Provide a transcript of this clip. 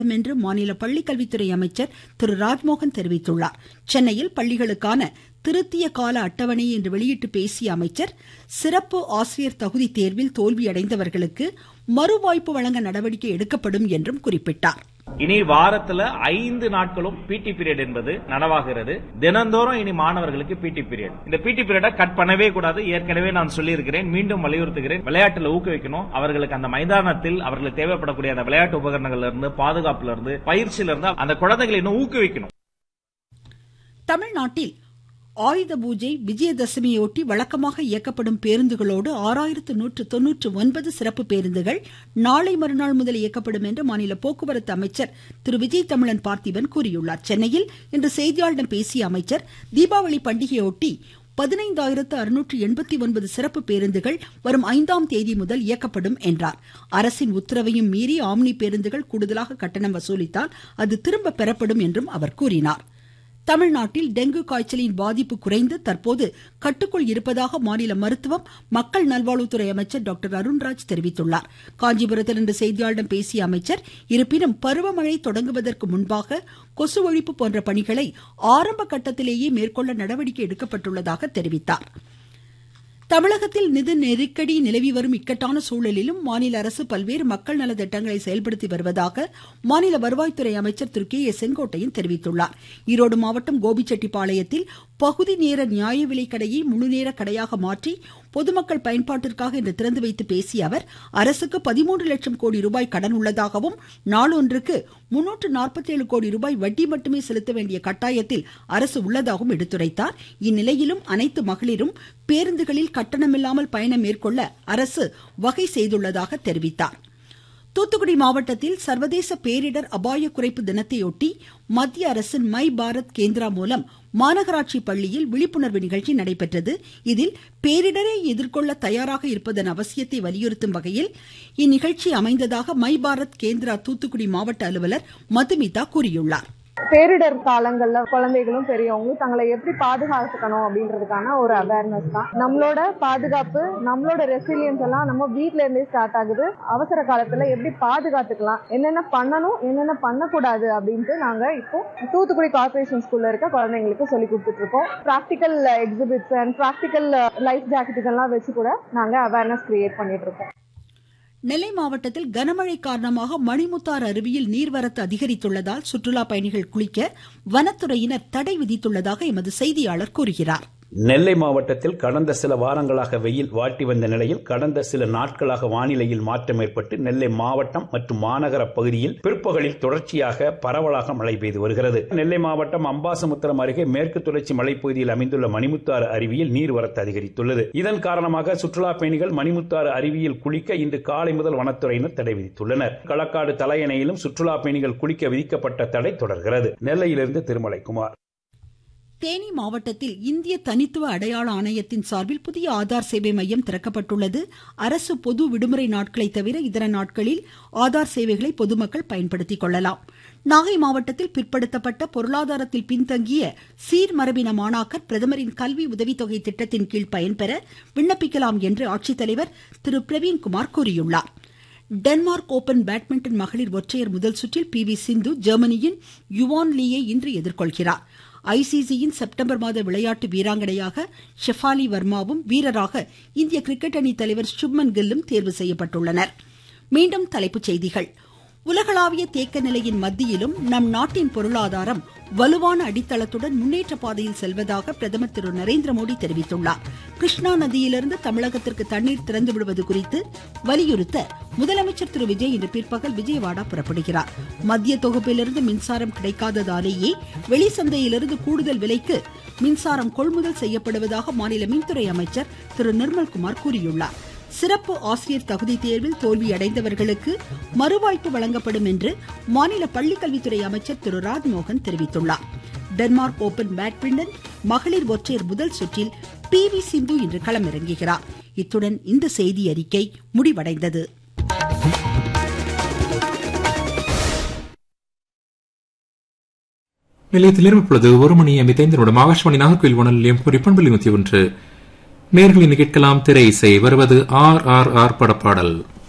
என்று மாநில பள்ளிக்கல்வித்துறை அமைச்சர் திரு ராஜ்மோகன் தெரிவித்துள்ளார் சென்னையில் பள்ளிகளுக்கான திருத்திய கால அட்டவணையை இன்று வெளியிட்டு பேசிய அமைச்சர் சிறப்பு ஆசிரியர் தகுதி தேர்வில் தோல்வியடைந்தவர்களுக்கு மறுவாய்ப்பு வழங்க நடவடிக்கை எடுக்கப்படும் என்றும் குறிப்பிட்டார் இனி வாரத்துல ஐந்து நாட்களும் பிடி பீரியட் என்பது நனவாகிறது தினந்தோறும் இனி மாணவர்களுக்கு பிடி பீரியட் இந்த பிடி பீரியட கட் பண்ணவே கூடாது ஏற்கனவே நான் சொல்லியிருக்கிறேன் மீண்டும் வலியுறுத்துகிறேன் விளையாட்டுல ஊக்குவிக்கணும் அவர்களுக்கு அந்த மைதானத்தில் அவர்களுக்கு தேவைப்படக்கூடிய அந்த விளையாட்டு உபகரணங்கள்ல இருந்து பாதுகாப்புல இருந்து பயிற்சியில இருந்து அந்த குழந்தைகளை இன்னும் ஊக்குவிக்கணும் தமிழ்நாட்டில் ஆயுத பூஜை விஜயதசமியொட்டி வழக்கமாக இயக்கப்படும் பேருந்துகளோடு ஆறாயிரத்து நூற்று தொன்னூற்று ஒன்பது சிறப்பு பேருந்துகள் நாளை மறுநாள் முதல் இயக்கப்படும் என்று மாநில போக்குவரத்து அமைச்சர் திரு விஜய் தமிழன் பார்த்திபன் கூறியுள்ளார் சென்னையில் இன்று செய்தியாளர்களிடம் பேசிய அமைச்சர் தீபாவளி பண்டிகையொட்டி பதினைந்தாயிரத்து அறுநூற்று எண்பத்தி ஒன்பது சிறப்பு பேருந்துகள் வரும் ஐந்தாம் தேதி முதல் இயக்கப்படும் என்றார் அரசின் உத்தரவையும் மீறி ஆம்னி பேருந்துகள் கூடுதலாக கட்டணம் வசூலித்தால் அது திரும்ப பெறப்படும் என்றும் அவர் கூறினார் தமிழ்நாட்டில் டெங்கு காய்ச்சலின் பாதிப்பு குறைந்து தற்போது கட்டுக்குள் இருப்பதாக மாநில மருத்துவம் மக்கள் நல்வாழ்வுத்துறை அமைச்சர் டாக்டர் அருண்ராஜ் தெரிவித்துள்ளார் காஞ்சிபுரத்தில் இன்று செய்தியாளர்களிடம் பேசிய அமைச்சர் இருப்பினும் பருவமழை தொடங்குவதற்கு முன்பாக கொசு ஒழிப்பு போன்ற பணிகளை ஆரம்ப கட்டத்திலேயே மேற்கொள்ள நடவடிக்கை எடுக்கப்பட்டுள்ளதாக தெரிவித்தார் தமிழகத்தில் நிதி நெருக்கடி நிலவி வரும் இக்கட்டான சூழலிலும் மாநில அரசு பல்வேறு மக்கள் நல திட்டங்களை செயல்படுத்தி வருவதாக மாநில வருவாய்த்துறை அமைச்சர் திரு கே ஏ செங்கோட்டையன் தெரிவித்துள்ளார் ஈரோடு மாவட்டம் கோபிச்செட்டிப்பாளையத்தில் பகுதி நேர நியாய விலைக் கடையை முழுநேர கடையாக மாற்றி பொதுமக்கள் பயன்பாட்டிற்காக இன்று திறந்து வைத்து பேசிய அவர் அரசுக்கு பதிமூன்று லட்சம் கோடி ரூபாய் கடன் உள்ளதாகவும் நாளொன்றுக்கு முன்னூற்று நாற்பத்தேழு கோடி ரூபாய் வட்டி மட்டுமே செலுத்த வேண்டிய கட்டாயத்தில் அரசு உள்ளதாகவும் எடுத்துரைத்தார் இந்நிலையிலும் அனைத்து மகளிரும் பேருந்துகளில் கட்டணமில்லாமல் பயணம் மேற்கொள்ள அரசு வகை செய்துள்ளதாக தெரிவித்தார் தூத்துக்குடி மாவட்டத்தில் சர்வதேச பேரிடர் அபாய குறைப்பு தினத்தையொட்டி மத்திய அரசின் மை பாரத் கேந்திரா மூலம் மாநகராட்சி பள்ளியில் விழிப்புணர்வு நிகழ்ச்சி நடைபெற்றது இதில் பேரிடரை எதிர்கொள்ள தயாராக இருப்பதன் அவசியத்தை வலியுறுத்தும் வகையில் இந்நிகழ்ச்சி அமைந்ததாக மை பாரத் கேந்திரா தூத்துக்குடி மாவட்ட அலுவலர் மதுமிதா கூறியுள்ளார் பேரிடர் காலங்கள்ல குழந்தைகளும் பெரியவங்களும் தங்களை எப்படி பாதுகாத்துக்கணும் அப்படின்றதுக்கான ஒரு அவேர்னஸ் தான் நம்மளோட பாதுகாப்பு நம்மளோட ரெசிலியன்ஸ் எல்லாம் நம்ம வீட்ல இருந்தே ஸ்டார்ட் ஆகுது அவசர காலத்துல எப்படி பாதுகாத்துக்கலாம் என்னென்ன பண்ணணும் என்னென்ன பண்ணக்கூடாது அப்படின்ட்டு நாங்க இப்போ தூத்துக்குடி கார்பரேஷன் ஸ்கூல்ல இருக்க குழந்தைங்களுக்கு சொல்லி கொடுத்துட்டு இருக்கோம் practical exhibits and practical life ஜாக்கெட்டுகள் எல்லாம் வச்சு கூட நாங்க அவேர்னஸ் கிரியேட் பண்ணிட்டு இருக்கோம் நெல்லை மாவட்டத்தில் கனமழை காரணமாக மணிமுத்தாறு அருவியில் நீர்வரத்து அதிகரித்துள்ளதால் சுற்றுலா பயணிகள் குளிக்க வனத்துறையினர் தடை விதித்துள்ளதாக எமது செய்தியாளர் கூறுகிறார் நெல்லை மாவட்டத்தில் கடந்த சில வாரங்களாக வெயில் வாட்டி வந்த நிலையில் கடந்த சில நாட்களாக வானிலையில் மாற்றம் ஏற்பட்டு நெல்லை மாவட்டம் மற்றும் மாநகர பகுதியில் பிற்பகலில் தொடர்ச்சியாக பரவலாக மழை பெய்து வருகிறது நெல்லை மாவட்டம் அம்பாசமுத்திரம் அருகே மேற்கு தொடர்ச்சி மலைப்பகுதியில் அமைந்துள்ள மணிமுத்தாறு அருவியில் நீர்வரத்து அதிகரித்துள்ளது இதன் காரணமாக சுற்றுலா பயணிகள் மணிமுத்தாறு அருவியில் குளிக்க இன்று காலை முதல் வனத்துறையினர் தடை விதித்துள்ளனர் களக்காடு தலையணையிலும் சுற்றுலா பயணிகள் குளிக்க விதிக்கப்பட்ட தடை தொடர்கிறது நெல்லையிலிருந்து திருமலைக்குமார் தேனி மாவட்டத்தில் இந்திய தனித்துவ அடையாள ஆணையத்தின் சார்பில் புதிய ஆதார் சேவை மையம் திறக்கப்பட்டுள்ளது அரசு பொது விடுமுறை நாட்களை தவிர இதர நாட்களில் ஆதார் சேவைகளை பொதுமக்கள் பயன்படுத்திக் கொள்ளலாம் நாகை மாவட்டத்தில் பிற்படுத்தப்பட்ட பொருளாதாரத்தில் பின்தங்கிய சீர்மரபின மாணாக்கர் பிரதமரின் கல்வி உதவித்தொகை திட்டத்தின் கீழ் பயன்பெற விண்ணப்பிக்கலாம் என்று ஆட்சித்தலைவர் திரு பிரவீன்குமார் கூறியுள்ளார் டென்மார்க் ஓபன் பேட்மிண்டன் மகளிர் ஒற்றையர் முதல் சுற்றில் பி வி சிந்து ஜெர்மனியின் யுவான் லீயை இன்று எதிர்கொள்கிறார் ஐசிசியின் செப்டம்பர் மாத விளையாட்டு வீராங்கனையாக ஷெஃபாலி வர்மாவும் வீரராக இந்திய கிரிக்கெட் அணி தலைவர் சுப்மன் கில்லும் தேர்வு செய்யப்பட்டுள்ளனர் மீண்டும் தலைப்புச் செய்திகள் உலகளாவிய தேக்க நிலையின் மத்தியிலும் நம் நாட்டின் பொருளாதாரம் வலுவான அடித்தளத்துடன் முன்னேற்ற பாதையில் செல்வதாக பிரதமர் திரு நரேந்திர மோடி தெரிவித்துள்ளார் கிருஷ்ணா நதியிலிருந்து தமிழகத்திற்கு தண்ணீர் திறந்து விடுவது குறித்து வலியுறுத்த முதலமைச்சர் திரு விஜய் இன்று பிற்பகல் விஜயவாடா புறப்படுகிறார் மத்திய தொகுப்பிலிருந்து மின்சாரம் கிடைக்காததாலேயே வெளிச்சந்தையிலிருந்து கூடுதல் விலைக்கு மின்சாரம் கொள்முதல் செய்யப்படுவதாக மாநில மின்துறை அமைச்சர் திரு நிர்மல்குமார் கூறியுள்ளார் சிறப்பு ஆசிரியர் தகுதி தேர்வில் தோல்வியடைந்தவர்களுக்கு மறுவாய்ப்பு வழங்கப்படும் என்று மாநில பள்ளிக்கல்வித்துறை அமைச்சர் திரு ராஜ்மோகன் தெரிவித்துள்ளார் டென்மார்க் ஓபன் பேட்மிண்டன் மகளிர் ஒற்றையர் முதல் சுற்றில் பி வி சிந்து இன்று களமிறங்குகிறார் இத்துடன் இந்த செய்தி அறிக்கை முடிவடைந்தது நிலையத்தில் இப்பொழுது ஒரு மணி ஐம்பத்தைந்து நிமிடம் ஆகாஷ்வாணி நாகர்கோயில் வானொலி நிலையம் குறிப்பன்பள்ளி நூத்தி ஒன்று நேர்களின் கேட்கலாம் திரை இசை வருவது ஆர் ஆர் ஆர் படப்பாடல்